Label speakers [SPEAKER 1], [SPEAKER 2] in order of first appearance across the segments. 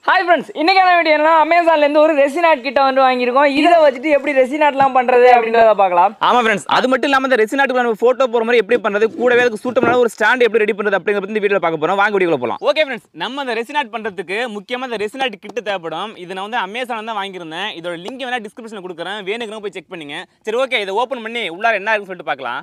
[SPEAKER 1] hi friends இன்னைக்கான video என்னன்னா அமேசான்ல இருந்து ஒரு ரெசினாட் கிட்ட வந்து வாங்கியிருக்கோம் இதை வச்சுட்டு எப்படி ரெசினாட்லாம் பண்றது அப்படின்றத பார்க்கலாம்
[SPEAKER 2] ஆமா ஃப்ரெண்ட்ஸ் அது மட்டும் இல்லாம இந்த ரெசினாட்டுக்கு நம்ம போட்டோ போற மாதிரி எப்படி பண்றது கூடவே அதுக்கு சூட்டமான ஒரு ஸ்டாண்ட் எப்படி ரெடி பண்றது அப்படிங்கிற பத்தி இந்த வீடியோல பார்க்க போறோம் வாங்க வீடியோல போலாம் ஓகே ஃப்ரெண்ட்ஸ் நம்ம இந்த ரெசினாட் பண்றதுக்கு முக்கியமா இந்த ரெசினாட் கிட்ட தேவைப்படும் இது நான் வந்து அமேசான் தான் வாங்கியிருந்தேன் இதோட லிங்க் வேணா டிஸ்கிரிப்ஷன்ல கொடுக்குறேன் வேணுங்கிறவங்க போய் செக் பண்ணுங்க சரி ஓகே இதை ஓப்பன் பண்ணி உள்ளார என்ன இருக்குன்னு சொல்லிட்டு பார்க்கலாம்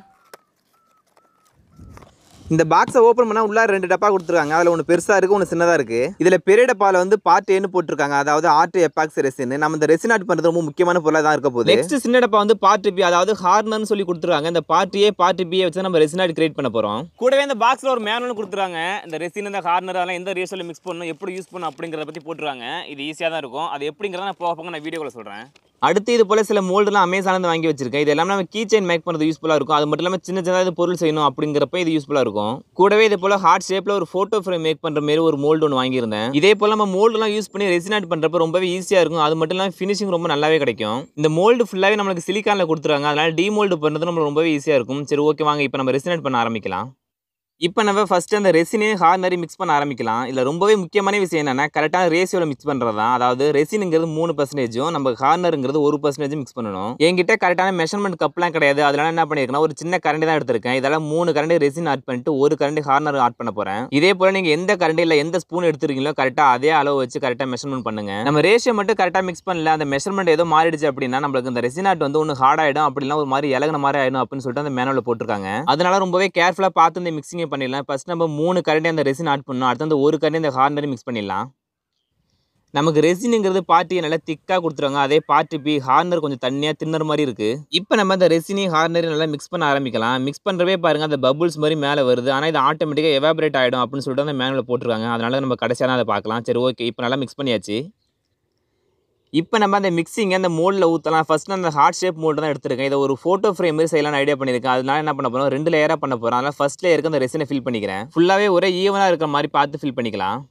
[SPEAKER 2] இந்த பாக்ஸை ஓப்பன் பண்ணால் உள்ளார ரெண்டு டப்பா கொடுத்துருக்காங்க அதில் ஒன்று பெருசாக இருக்குது ஒன்று சின்னதாக இருக்குது இதில் பெரிய டப்பாவில் வந்து பார்ட் ஏன்னு போட்டிருக்காங்க அதாவது ஆர்ட் எப்பாக்ஸ் ரெசின் நம்ம இந்த ரெசின் ஆட் பண்ணுறது ரொம்ப முக்கியமான பொருளாக தான் இருக்க போகுது நெக்ஸ்ட் சின்ன டப்பா வந்து பார்ட் பி அதாவது ஹார்னர்னு சொல்லி கொடுத்துருக்காங்க இந்த பார்ட் ஏ பார்ட் பியை வச்சு நம்ம ரெசின் ஆட் கிரியேட் பண்ண போகிறோம் கூடவே இந்த பாக்ஸில் ஒரு மேனுவல் கொடுத்துருக்காங்க இந்த ரெசின் இந்த ஹார்னர் அதெல்லாம் எந்த ரேஷியோவில் மிக்ஸ் பண்ணணும் எப்படி யூஸ் பண்ணணும் அப்படிங்கிறத பற்றி போட்டுருக்காங்க இது ஈஸியாக தான் இருக்கும் அது எப்படிங்கிறத நான் போக போக நான் வீடியோவில் சொல்கிறேன் அடுத்து இது போல சில மோல்டுலாம் அமேசானில் வாங்கி வச்சிருக்கேன் இது எல்லாமே நம்ம கீ செயின் மேக் பண்ணுறது யூஸ்ஃபுல்லாக இருக்கும் அது மட்டும் இல்லாமல் சின்ன சின்னதாக பொருள் செய்யணும் அப்படிங்கிறப்ப இது யூஸ்ஃபுல்லாக இருக்கும் கூடவே இது போல ஹார்ட் ஷேப்பில் ஒரு ஃபோட்டோ ஃப்ரேம் மேக் பண்ணுற மாதிரி ஒரு மோல்டு ஒன்று வாங்கியிருந்தேன் இதே போல் நம்ம மோல்டுலாம் யூஸ் பண்ணி ரெசினாட் பண்ணுறப்ப ரொம்பவே ஈஸியாக இருக்கும் அது மட்டும் இல்லாமல் ஃபினிஷிங் ரொம்ப நல்லாவே கிடைக்கும் இந்த மோல்டு ஃபுல்லாகவே நம்மளுக்கு சிலிக்கானில் கொடுத்துருக்காங்க அதனால் டிமோல்டு பண்ணுறது நம்மளுக்கு ரொம்பவே ஈஸியாக இருக்கும் சரி ஓகே வாங்க இப்போ நம்ம ரெசினேட் பண்ண ஆரம்பிக்கலாம் இப்போ நம்ம ஃபஸ்ட்டு அந்த ரெசினையும் ஹார்னரி மிக்ஸ் பண்ண ஆரம்பிக்கலாம் இதில் ரொம்பவே முக்கியமான விஷயம் என்னென்னா கரெக்டான ரேஷியோவில் மிக்ஸ் பண்ணுறது தான் அதாவது ரெசினுங்கிறது மூணு பர்சன்டேஜும் நம்ம ஹார்னருங்கிறது ஒரு பர்சன்டேஜும் மிக்ஸ் பண்ணணும் என்கிட்ட கரெக்டான மெஷர்மெண்ட் கப்லாம் கிடையாது அதனால என்ன பண்ணியிருக்கேன் ஒரு சின்ன கரண்டி தான் எடுத்திருக்கேன் இதெல்லாம் மூணு கரண்டி ரெசின் ஆட் பண்ணிட்டு ஒரு கரண்டி ஹார்னர் ஆட் பண்ண போகிறேன் இதே போல் நீங்கள் எந்த கரண்டி இல்லை எந்த ஸ்பூன் எடுத்துருக்கீங்களோ கரெக்டாக அதே அளவு வச்சு கரெக்டாக மெஷர்மெண்ட் பண்ணுங்க நம்ம ரேஷியோ மட்டும் கரெக்டாக மிக்ஸ் பண்ணல அந்த மெஷர்மெண்ட் ஏதோ மாறிடுச்சு அப்படின்னா நம்மளுக்கு இந்த ரெசினாட் வந்து ஒன்று ஹார்ட் ஆகிடும் அப்படிலாம் ஒரு மாதிரி இலகுன மாதிரி ஆகிடும் அப்படின்னு சொல்லிட்டு அந்த மேனுவலில் போட்டிருக்காங்க அதனால ரொம்பவே கேர்ஃபுல்லாக பார்த்து இந்த மிக்சிங்கை பண்ணிடலாம் ஃபர்ஸ்ட் நம்ம மூணு கரண்டி அந்த ரெசின் ஆட் பண்ணணும் அடுத்து அந்த ஒரு கரண்டி அந்த ஹார்னரி மிக்ஸ் பண்ணிடலாம் நமக்கு ரெசினுங்கிறது பார்ட்டி நல்லா திக்காக கொடுத்துருவாங்க அதே பார்ட்டி பி ஹார்னர் கொஞ்சம் தண்ணியாக தின்னர் மாதிரி இருக்குது இப்போ நம்ம அந்த ரெசினி ஹார்னரி நல்லா மிக்ஸ் பண்ண ஆரம்பிக்கலாம் மிக்ஸ் பண்ணுறவே பாருங்க அந்த பபுள்ஸ் மாதிரி மேலே வருது ஆனால் இது ஆட்டோமேட்டிக்காக எவாபரேட் ஆகிடும் அப்படின்னு சொல்லிட்டு அந்த மேனுவல் போட்டிருக்காங்க அதனால நம்ம கடைசியாக தான் அதை பார்க்கலாம் சரி ஓகே இப்போ நல்லா மிக்ஸ் பண்ணியாச்சு இப்போ நம்ம அந்த மிக்சிங் அந்த மோல்டில் ஊற்றலாம் ஃபர்ஸ்ட் அந்த ஹார்ட் ஷேப் மோல்டு தான் எடுத்திருக்கேன் இதை ஒரு ஃபோட்டோ ஃப்ரேம் மாதிரி செய்யலாம்னு ஐடியா பண்ணியிருக்கேன் அதனால என்ன பண்ண போகிறோம் ரெண்டு லேயராக பண்ண போகிறோம் அதனால் ஃபர்ஸ்ட் லேயருக்கு அந்த ரெசினை ஃபில் பண்ணிக்கிறேன் ஃபுல்லாகவே ஒரே ஈவனாக இருக்கிற மாதிரி பார்த்து ஃபில் பண்ணிக்கலாம்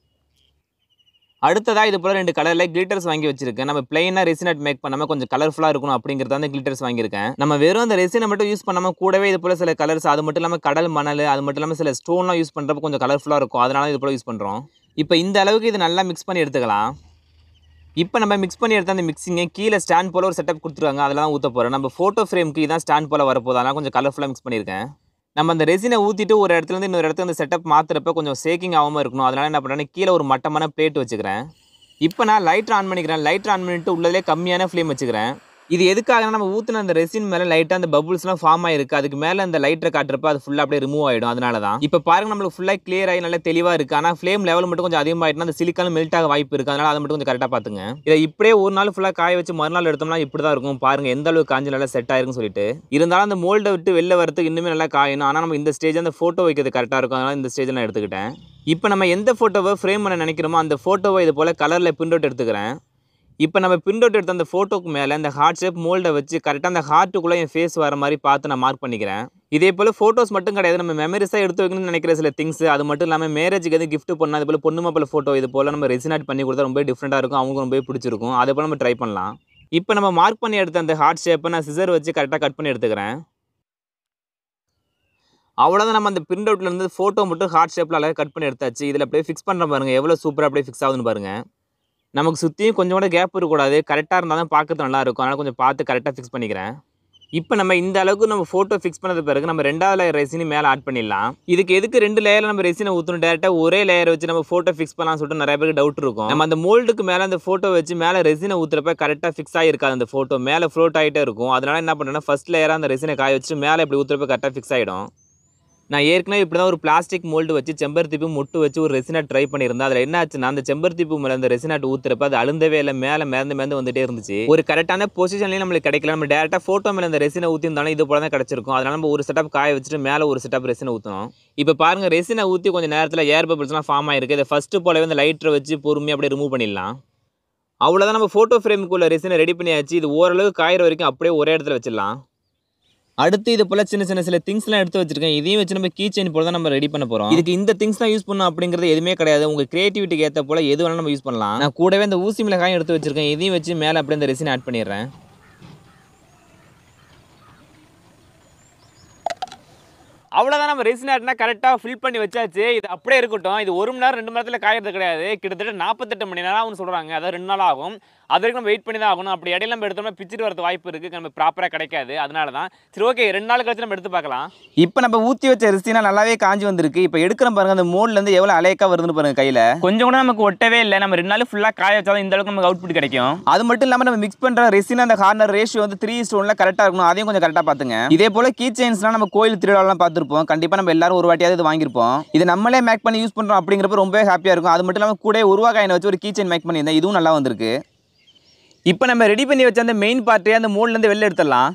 [SPEAKER 2] அடுத்ததாக இது போல் ரெண்டு கலரில் கிளிட்டர்ஸ் வாங்கி வச்சிருக்கேன் நம்ம பிளைனாக ரெசினட் மேக் பண்ணாமல் கொஞ்சம் கலர்ஃபுல்லாக இருக்கணும் அப்படிங்கிறத அந்த கிளிட்டர்ஸ் வாங்கியிருக்கேன் நம்ம வெறும் அந்த ரெசினை மட்டும் யூஸ் பண்ணாமல் கூடவே இது போல் சில கலர்ஸ் அது மட்டும் இல்லாமல் கடல் மணல் அது மட்டும் இல்லாமல் சில ஸ்டோன்லாம் யூஸ் பண்ணுறப்ப கொஞ்சம் கலர்ஃபுல்லாக இருக்கும் அதனால இது போல் யூஸ் பண்ணுறோம் இப்போ இந்த அளவுக்கு இது நல்லா மிக்ஸ் பண்ணி எடுத்துக்கலாம் இப்போ நம்ம மிக்ஸ் பண்ணி எடுத்த அந்த மிக்சிங்கை கீழே ஸ்டாண்ட் போல் ஒரு செட்டப் கொடுத்துருவாங்க அதில் தான் ஊற்ற போகிறேன் நம்ம ஃபோட்டோ ஃப்ரேம்க்கு இதான் ஸ்டாண்ட் போல் வரப்போகுது அதனால் கொஞ்சம் கலர்ஃபுல்லாக மிக்ஸ் பண்ணியிருக்கேன் நம்ம அந்த ரெசினை ஊற்றிட்டு ஒரு இடத்துலேருந்து இன்னொரு இடத்துக்கு அந்த செட்டப் மாற்றுறப்ப கொஞ்சம் சேக்கிங் ஆகாமல் இருக்கணும் அதனால் என்ன பண்ணுறேன் கீழே ஒரு மட்டமான பிளேட் வச்சுக்கிறேன் இப்போ நான் லைட்டர் ஆன் பண்ணிக்கிறேன் லைட்டர் ஆன் பண்ணிட்டு உள்ளதே கம்மியான ஃப்ளேம் வச்சுக்கிறேன் இது எதுக்காக நம்ம ஊற்றின அந்த ரெசின் மேலே லைட்டாக அந்த பபுள்ஸ்லாம் ஃபார்ம் ஆயிருக்கு அதுக்கு மேலே அந்த லைட்டரை காட்டுறப்ப அது ஃபுல்லாக அப்படியே ரிமூவ் ஆகிடும் அதனால தான் இப்போ பாருங்க நம்மளுக்கு ஃபுல்லாக கிளியர் ஆகி நல்லா தெளிவாக இருக்குது ஆனால் ஃப்ளேம் லெவல் மட்டும் கொஞ்சம் அதிகமாகிட்டுனா அந்த சிலிக்கான மெல்ட் ஆக வாய்ப்பு இருக்குது அதனால் அதை மட்டும் கொஞ்சம் கரெக்டாக பார்த்துங்க இதை இப்படியே ஒரு நாள் ஃபுல்லாக காய வச்சு மறுநாள் எடுத்தோம்னா இப்படி தான் இருக்கும் பாருங்க எந்த அளவுக்கு காஞ்சி நல்லா செட் ஆயிருக்குன்னு சொல்லிட்டு இருந்தாலும் அந்த மோல்டை விட்டு வெளில வரதுக்கு இன்னுமே நல்லா காயணும் ஆனால் நம்ம இந்த ஸ்டேஜ் அந்த ஃபோட்டோ வைக்கிறது கரெக்டாக இருக்கும் அதனால் இந்த ஸ்டேஜ் நான் எடுத்துக்கிட்டேன் இப்போ நம்ம எந்த ஃபோட்டோவை ஃப்ரேம் பண்ண நினைக்கிறோமோ அந்த ஃபோட்டோவை இது போல் கலரில் பிரிண்ட் அவுட் எடுத்துக்கிறேன் இப்போ நம்ம பிரிண்ட் அவுட் எடுத்த அந்த ஃபோட்டோக்கு மேலே அந்த ஹார்ட் ஷேப் மோல்டை வச்சு கரெக்டாக அந்த ஹார்ட்டுக்குள்ளே என் ஃபேஸ் வர மாதிரி பார்த்து நான் மார்க் பண்ணிக்கிறேன் இதே போல் ஃபோட்டோஸ் மட்டும் கிடையாது நம்ம மெமரிஸாக எடுத்து வைக்கணும்னு நினைக்கிற சில திங்ஸ் அது மட்டும் இல்லாமல் மேரேஜுக்கு எது gift பண்ணால் அது போல் பொண்ணு மாப்பிள்ள ஃபோட்டோ இது போல் நம்ம ரெசினாட் பண்ணி கொடுத்தா ரொம்ப டிஃப்ரெண்ட்டாக இருக்கும் அவங்க ரொம்ப பிடிச்சிருக்கும் அதே போல் நம்ம ட்ரை பண்ணலாம் இப்போ நம்ம மார்க் பண்ணி எடுத்த அந்த ஹார்ட் ஷேப்பை நான் சிசர் வச்சு கரெக்டாக கட் பண்ணி எடுத்துக்கிறேன் அவ்வளோதான் நம்ம அந்த பிரிண்ட் அவுட்ல இருந்து ஃபோட்டோ மட்டும் ஹார்ட் ஷேப்பில் அழகாக கட் பண்ணி எடுத்தாச்சு இதில் அப்படியே ஃபிக்ஸ் பண்ணுற பாருங்க எவ்வளோ சூப்பராக அப்படியே ஃபிக்ஸ் ஆகுதுன்னு பாருங்க நமக்கு சுற்றியும் கொஞ்சம் கூட கேப் இருக்கக்கூடாது கரெக்டாக இருந்தால் தான் பார்க்கறது நல்லா இருக்கும் அதனால் கொஞ்சம் பார்த்து கரெக்டாக ஃபிக்ஸ் பண்ணிக்கிறேன் இப்போ நம்ம இந்த அளவுக்கு நம்ம ஃபோட்டோ ஃபிக்ஸ் பண்ணது பிறகு நம்ம ரெண்டாவது லேயர் ரெசினி மேலே ஆட் பண்ணிடலாம் இதுக்கு எதுக்கு ரெண்டு லேயரில் நம்ம ரெசினை ஊற்றணும் டேரெக்டாக ஒரே லேயர் வச்சு நம்ம ஃபோட்டோ ஃபிக்ஸ் பண்ணலாம்னு சொல்லிட்டு நிறைய பேருக்கு டவுட் இருக்கும் நம்ம அந்த மோல்டுக்கு மேலே அந்த ஃபோட்டோ வச்சு மேலே ரெசினை ஊற்றுறப்ப கரெக்டாக ஃபிக்ஸ் ஆகிருக்காது அந்த ஃபோட்டோ மேலே ஃப்ளோட் ஆகிட்டே இருக்கும் அதனால என்ன பண்ணுறேன்னா ஃபஸ்ட் லேயராக அந்த ரெசினை காய வச்சுட்டு மேலே இப்படி ஊற்றுறப்ப கரெக்டாக ஃபிக்ஸ் ஆகிடும் நான் ஏற்கனவே இப்படி தான் ஒரு பிளாஸ்டிக் மோல்டு வச்சு செம்பருத்தி பூ முட்டு வச்சு ஒரு ரெசினாட் ட்ரை பண்ணியிருந்தேன் அதில் என்ன ஆச்சுன்னா அந்த செம்பருத்தி பூ மேலே அந்த ரெசினாட் ஊற்றுறப்ப அது அழுந்தவே இல்லை மேலே மேந்து மேந்து வந்துட்டே இருந்துச்சு ஒரு கரெக்டான பொசிஷன்லையும் நம்மளுக்கு கிடைக்கல நம்ம டேரெக்டாக ஃபோட்டோ மேலே அந்த ரெசினை ஊற்றிருந்தாலும் இது போல தான் கிடச்சிருக்கும் அதனால நம்ம ஒரு செட்டப் காய வச்சுட்டு மேலே ஒரு செட்டப் ரெசினை ஊற்றணும் இப்போ பாருங்க ரெசினை ஊற்றி கொஞ்சம் நேரத்தில் ஏர் பபிள்ஸ்லாம் ஃபார்ம் ஆயிருக்கு இதை ஃபஸ்ட்டு போலவே அந்த லைட்டரை வச்சு பொறுமையாக அப்படியே ரிமூவ் பண்ணிடலாம் அவ்வளோதான் நம்ம ஃபோட்டோ ஃப்ரேமுக்குள்ள ரெசினை ரெடி பண்ணியாச்சு இது ஓரளவு காயிற வரைக்கும் அப்படியே ஒரே இடத்துல வச்சிடலாம் அடுத்து இது போல சின்ன சின்ன சில திங்ஸ்லாம் எடுத்து வச்சிருக்கேன் இதையும் வச்சு நம்ம கீ செயின் போல தான் நம்ம ரெடி பண்ண போறோம் இதுக்கு இந்த திங்ஸ் தான் யூஸ் பண்ணணும் அப்படிங்கிறது எதுவுமே கிடையாது உங்க கிரியேட்டிவிட்டிக்கு ஏற்ற போல எது வேணாலும் நம்ம யூஸ் பண்ணலாம் நான் கூடவே இந்த ஊசி மிளகாயும் எடுத்து வச்சிருக்கேன் இதையும் வச்சு மேலே அப்படியே இந்த ரெசின் ஆட் பண்ணிடுறேன்
[SPEAKER 3] அவ்வளோதான் நம்ம ரெசின் ஆர்ட்னா கரெக்டாக ஃபில் பண்ணி வச்சாச்சு இது அப்படியே இருக்கட்டும் இது ஒரு மணி நேரம் ரெண்டு மணி நேரத்தில் காயறது கிடையாது கிட்டத்தட்ட நாற்பத்தெட்டு மணி நேரம் ஆகும்னு சொல்கிறாங்க அதாவது ரெண்டு நாள் ஆகும் அது வரைக்கும் நம்ம வெயிட் பண்ணி தான் ஆகணும் அப்படி இடையில நம்ம எடுத்தோம்னா பிச்சுட்டு வரது வாய்ப்பு இருக்குது நம்ம ப்ராப்பராக கிடைக்காது அதனால தான் சரி ஓகே ரெண்டு நாள் கழிச்சு நம்ம எடுத்து பார்க்கலாம்
[SPEAKER 2] இப்போ நம்ம ஊற்றி வச்ச ரிசினா நல்லாவே காஞ்சி வந்திருக்கு இப்போ எடுக்கிற பாருங்க அந்த மோட்லேருந்து எவ்வளோ அலையக்கா வருதுன்னு பாருங்க கையில்
[SPEAKER 3] கொஞ்சம் கூட நமக்கு ஒட்டவே இல்லை நம்ம ரெண்டு நாள் ஃபுல்லாக காய வச்சாலும் இந்த அளவுக்கு நமக்கு அவுட்புட் கிடைக்கும்
[SPEAKER 2] அது மட்டும் இல்லாமல் நம்ம மிக்ஸ் பண்ணுற ரெசின் அந்த ஹார்னர் ரேஷியோ வந்து த்ரீ ஸ்டோனில் கரெக்டாக இருக்கணும் அதையும் கொஞ்சம் கரெக்டாக பார்த்துங்க இதே போல் கீ செயின்ஸ்லாம் நம்ம கோயில் திருவிழாலாம் பார்த்துருப்போம் கண்டிப்பாக நம்ம எல்லாரும் ஒரு வாட்டியாவது இது வாங்கியிருப்போம் இது நம்மளே மேக் பண்ணி யூஸ் பண்ணுறோம் அப்படிங்கிறப்ப ரொம்பவே ஹாப்பியாக இருக்கும் அது மட்டும் இல்லாமல் கூட உருவாக்காயினை வச்சு ஒரு கீ செயின் மேக் பண்ணியிருந்தேன் இதுவும் நல்லா வந்திருக்கு இப்போ நம்ம ரெடி பண்ணி வச்ச அந்த மெயின் பார்ட்டே அந்த மோட்லேருந்து வெளில எடுத்துடலாம்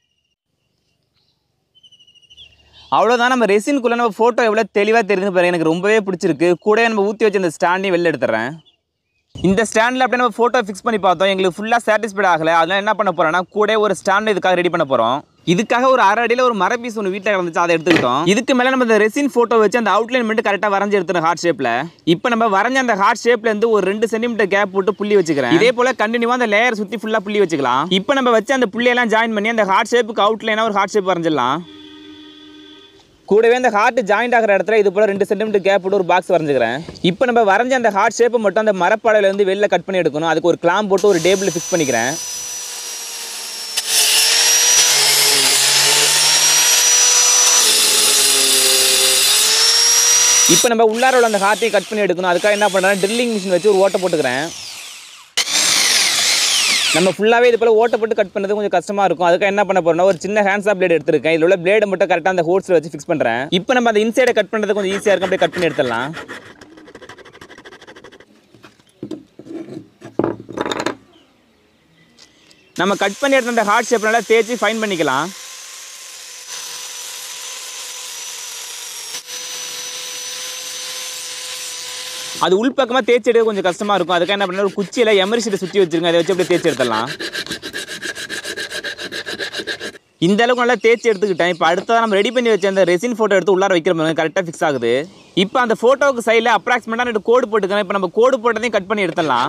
[SPEAKER 2] அவ்வளோதான் நம்ம ரெசின்குள்ளே நம்ம ஃபோட்டோ எவ்வளோ தெளிவாக தெரியுதுன்னு பாருங்க எனக்கு ரொம்பவே பிடிச்சிருக்கு கூடவே நம்ம ஊற்றி வச்ச அந்த ஸ்டாண்டையும் வெளில எடுத்துறேன் இந்த ஸ்டாண்டில் அப்படியே நம்ம ஃபோட்டோ ஃபிக்ஸ் பண்ணி பார்த்தோம் எங்களுக்கு ஃபுல்லாக சாட்டிஸ்ஃபைட் ஆகலை அதெல்லாம் என்ன பண்ண போகிறோம்னா கூட ஒரு ஸ்டாண்ட் இதுக்காக ரெடி பண்ண போகிறோம் இதுக்காக ஒரு அரை அடியில் ஒரு மர பீஸ் ஒன்று வீட்டில் இருந்துச்சு அதை எடுத்துக்கிட்டோம் இதுக்கு மேலே நம்ம இந்த ரெசின் ஃபோட்டோ வச்சு அந்த அவுட்லைன் மட்டும் கரெக்டாக வரைஞ்சி எடுத்துரும் ஹார்ட் ஷேப்பில் இப்போ நம்ம வரைஞ்ச அந்த ஹார்ட் ஷேப்லேருந்து ஒரு ரெண்டு சென்டிமீட்டர் கேப் போட்டு புள்ளி வச்சுக்கிறேன் இதே போல் கண்டினியூவாக அந்த லேயர் சுற்றி ஃபுல்லாக புள்ளி வச்சுக்கலாம் இப்போ நம்ம வச்சு அந்த புள்ளியெல்லாம் ஜாயின் பண்ணி அந்த ஹார்ட் ஷேப்புக்கு அவுட்லைனாக ஒரு ஹார்ட் ஷேப் வரைஞ்சிடலாம் கூடவே அந்த ஹார்ட் ஜாயிண்ட் ஆகிற இடத்துல இது போல் ரெண்டு சென்டிமீட்டர் கேப் போட்டு ஒரு பாக்ஸ் வரைஞ்சிக்கிறேன் இப்போ நம்ம வரைஞ்ச அந்த ஹார்ட் ஷேப்பை மட்டும் அந்த மரப்பாடையிலேருந்து வெளில கட் பண்ணி எடுக்கணும் அதுக்கு ஒரு கிளாம் போட்டு ஒரு டேபிள் ஃபிக்ஸ் பண்ணிக்கிறேன் இப்போ நம்ம உள்ளார உள்ள அந்த ஹார்ட்டையும் கட் பண்ணி எடுக்கணும் அதுக்காக என்ன பண்ணுறேன் ட்ரில்லிங் மிஷின் வச்சு ஒரு ஓட்டை போட்டுக்கிறேன் நம்ம ஃபுல்லாகவே இது போல் ஓட்டை போட்டு கட் பண்ணது கொஞ்சம் கஷ்டமாக இருக்கும் அதுக்காக என்ன பண்ண போறோம்னா ஒரு சின்ன ஹேண்ட்ஸா பிளேட் எடுத்திருக்கேன் இதில் உள்ள பிளேடை மட்டும் கரெக்டாக அந்த ஹோல்ஸில் வச்சு ஃபிக்ஸ் பண்ணுறேன் இப்போ நம்ம அந்த இன்சைடை கட் பண்ணுறது கொஞ்சம் ஈஸியாக இருக்கும் அப்படியே கட் பண்ணி எடுத்துடலாம் நம்ம கட் பண்ணி எடுத்த அந்த ஹார்ட் ஷேப் நல்லா தேய்ச்சி ஃபைன் பண்ணிக்கலாம் அது உள்பக்கமாக தேய்ச்சி எடுக்க கொஞ்சம் கஷ்டமாக இருக்கும் அதுக்காக என்ன பண்ண ஒரு குச்சியில் எமரி ஷீட்டை சுற்றி வச்சிருங்க அதை வச்சு அப்படியே தேய்ச்சி எடுத்துடலாம் இந்த அளவுக்கு நல்லா தேய்ச்சி எடுத்துக்கிட்டேன் இப்போ அடுத்ததான் நம்ம ரெடி பண்ணி வச்ச அந்த ரெசின் ஃபோட்டோ எடுத்து உள்ளார வைக்கிற மாதிரி கரெக்டாக ஃபிக்ஸ் ஆகுது இப்போ அந்த ஃபோட்டோவுக்கு சைடில் அப்ராக்சிமேட்டாக ரெண்டு கோடு போட்டுக்கிறேன் இப்போ நம்ம கோடு போட்டதையும் கட் பண்ணி எடுத்துடலாம்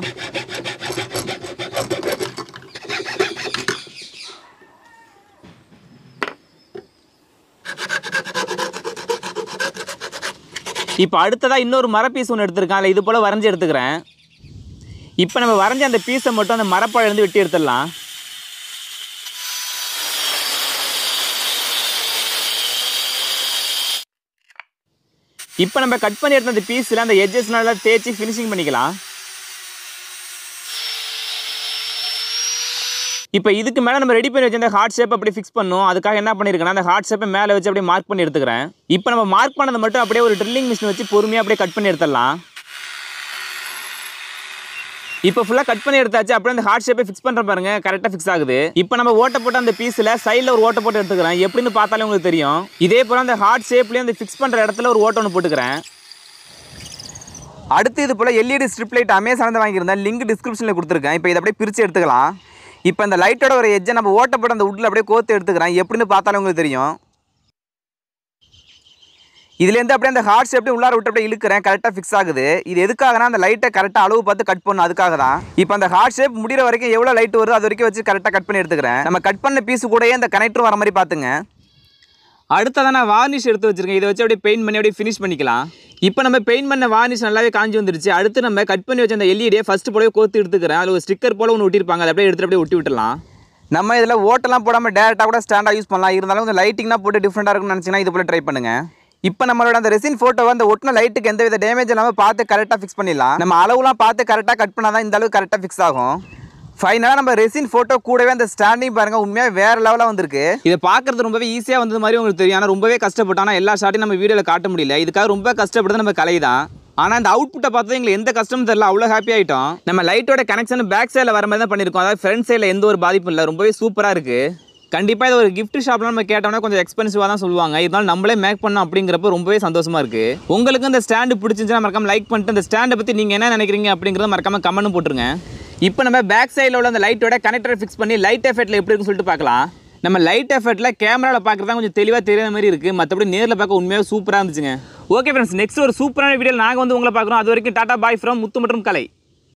[SPEAKER 2] இப்போ அடுத்ததாக இன்னொரு மர பீஸ் ஒன்று எடுத்திருக்கேன் அதில் இது போல் வரைஞ்சி எடுத்துக்கிறேன் இப்போ நம்ம வரைஞ்ச அந்த பீஸை மட்டும் அந்த மரப்பாழிலேருந்து வெட்டி எடுத்துடலாம் இப்போ நம்ம கட் பண்ணி எடுத்த அந்த பீஸில் அந்த எட்ஜஸ் நல்லா தேய்ச்சி ஃபினிஷிங் பண்ணிக்கலாம் இப்போ இதுக்கு மேலே நம்ம ரெடி பண்ணி வச்சிருந்த ஹார்ட் ஷேப் அப்படி ஃபிக்ஸ் பண்ணும் அதுக்காக என்ன பண்ணியிருக்கேன்னா அந்த ஹார்ட் ஷேப்பை மேலே வச்சு அப்படியே மார்க் பண்ணி எடுத்துக்கிறேன் இப்போ நம்ம மார்க் பண்ணதை மட்டும் அப்படியே ஒரு ட்ரில்லிங் மிஷின் வச்சு பொறுமையாக அப்படியே கட் பண்ணி எடுத்துடலாம் இப்போ ஃபுல்லாக கட் பண்ணி எடுத்தாச்சு அப்படியே அந்த ஹார்ட் ஷேப்பை ஃபிக்ஸ் பண்ணுற பாருங்க கரெக்டாக ஃபிக்ஸ் ஆகுது இப்போ நம்ம ஓட்ட போட்ட அந்த பீஸில் சைடில் ஒரு ஓட்ட போட்டு எடுத்துக்கிறேன் எப்படின்னு பார்த்தாலே உங்களுக்கு தெரியும் இதே போல் அந்த ஹார்ட் ஷேப்லேயும் அந்த ஃபிக்ஸ் பண்ணுற இடத்துல ஒரு ஓட்ட ஒன்று போட்டுக்கிறேன் அடுத்து இது போல் எல்இடி ஸ்ட்ரிப் லைட் அமேசான் வாங்கியிருந்தேன் லிங்க் டிஸ்கிரிப்ஷனில் கொடுத்துருக்கேன் இப்போ இதை அப்படியே பிரித்து எடுத்துக்கலாம் இப்போ இந்த லைட்டோட ஒரு எஜ்ஜை நம்ம ஓட்டப்பட்ட அந்த உட்டில் அப்படியே கோத்து எடுத்துக்கிறேன் எப்படின்னு பார்த்தாலும் உங்களுக்கு தெரியும் இதுலேருந்து அப்படியே அந்த ஹார்ட் ஷேப்லேயும் உள்ளார விட்டு அப்படியே இழுக்கிறேன் கரெக்டாக ஃபிக்ஸ் ஆகுது இது எதுக்காகனா அந்த லைட்டை கரெக்டாக அளவு பார்த்து கட் பண்ணும் அதுக்காக தான் இப்போ அந்த ஹார்ட் ஷேப் முடிகிற வரைக்கும் எவ்வளோ லைட் வருதோ அது வரைக்கும் வச்சு கரெக்டாக கட் பண்ணி எடுத்துக்கிறேன் நம்ம கட் பண்ண பீஸ் கூடயே இந்த கனெக்டர் வர மாதிரி பார்த்துங்க அடுத்ததான் நான் வார்னிஷ் எடுத்து வச்சிருக்கேன் இதை வச்சு அப்படியே பெயிண்ட் பண்ணி அப்படியே ஃபினிஷ் பண்ணிக்கலாம் இப்போ நம்ம பெயிண்ட் பண்ண வார்னிஷ் நல்லாவே காஞ்சி வந்துருச்சு அடுத்து நம்ம கட் பண்ணி வச்ச அந்த எல்இடியை ஃபர்ஸ்ட் போலவே கோத்து எடுத்துக்கிறேன் அதில் ஒரு ஸ்டிக்கர் போல ஒன்று ஒட்டியிருப்பாங்க அதை அப்படியே எடுத்துட்டு அப்படியே ஒட்டி விட்டுலாம் நம்ம இதில் ஓட்டெல்லாம் போடாமல் டேரெக்டாக கூட ஸ்டாண்டாக யூஸ் பண்ணலாம் இருந்தாலும் கொஞ்சம் லைட்டிங்னா போட்டு டிஃப்ரெண்டாக இருக்கும்னு நினச்சிங்கன்னா இது போல ட்ரை பண்ணுங்க இப்போ நம்மளோட அந்த ரெசின் ஃபோட்டோவை அந்த ஒட்டின லைட்டுக்கு எந்த வித டேமேஜ் இல்லாமல் பார்த்து கரெக்டாக ஃபிக்ஸ் பண்ணிடலாம் நம்ம அளவுலாம் பார்த்து கரெக்டாக கட் பண்ணால் தான் இந்த அளவுக்கு கரெக்டாக ஃபிக்ஸ் ஆகும் ஃபைனலாக நம்ம ரெசின் ஃபோட்டோ கூடவே அந்த ஸ்டாண்டிங் பாருங்க உண்மையாக வேற லெவலாக வந்திருக்கு இதை பார்க்கறது ரொம்பவே ஈஸியாக வந்தது மாதிரி உங்களுக்கு தெரியும் ஆனால் ரொம்பவே கஷ்டப்பட்டோம் ஆனால் எல்லா ஷாட்டையும் நம்ம வீடியோவில் காட்ட முடியல இதுக்காக ரொம்ப கஷ்டப்பட்டது நம்ம கலை தான் ஆனால் அந்த அவுட்புட்டை பார்த்து எங்களுக்கு எந்த கஷ்டமும் தெரியல அவ்வளோ ஹாப்பி ஆகிட்டோம் நம்ம லைட்டோட கனெக்ஷன் பேக் சைடில் வர மாதிரி தான் பண்ணியிருக்கோம் அதாவது ஃப்ரண்ட் சைடில் எந்த ஒரு பாதிப்பும் இல்லை ரொம்பவே சூப்பராக இருக்குது கண்டிப்பாக இது ஒரு gift ஷாப்ல நம்ம கேட்டோம்னா கொஞ்சம் எக்ஸ்பென்சிவாக தான் சொல்லுவாங்க இருந்தாலும் நம்மளே மேக் பண்ணோம் அப்படிங்கிறப்ப ரொம்பவே சந்தோஷமா இருக்கு உங்களுக்கு இந்த ஸ்டாண்டு பிடிச்சிருந்துச்சுன்னா மறக்காம லைக் பண்ணிட்டு இந்த ஸ்டாண்டை பற்றி நீங்கள் என்ன நினைக்கிறீங்க அப்படிங்கிறத மறக்காம கமெண்ட் போட்டுருங்க இப்போ நம்ம பேக் சைடில் உள்ள அந்த லைட்டோட கனெக்டரை ஃபிக்ஸ் பண்ணி லைட் எஃபெக்ட்டில் எப்படி இருக்குன்னு சொல்லிட்டு பார்க்கலாம் நம்ம லைட் எஃபெக்ட்டில் கேமராவில் பார்க்குறது தான் கொஞ்சம் தெளிவாக தெரியாத மாதிரி இருக்குது மற்றபடி நேரில் பார்க்க உண்மையாக சூப்பராக இருந்துச்சுங்க ஓகே ஃப்ரெண்ட்ஸ் நெக்ஸ்ட் ஒரு சூப்பரான வீடியோ நாங்கள் வந்து உங்களை பார்க்குறோம் அது வரைக்கும் டாடா பாய் ஃப்ரம் முத்து மற்றும் கலை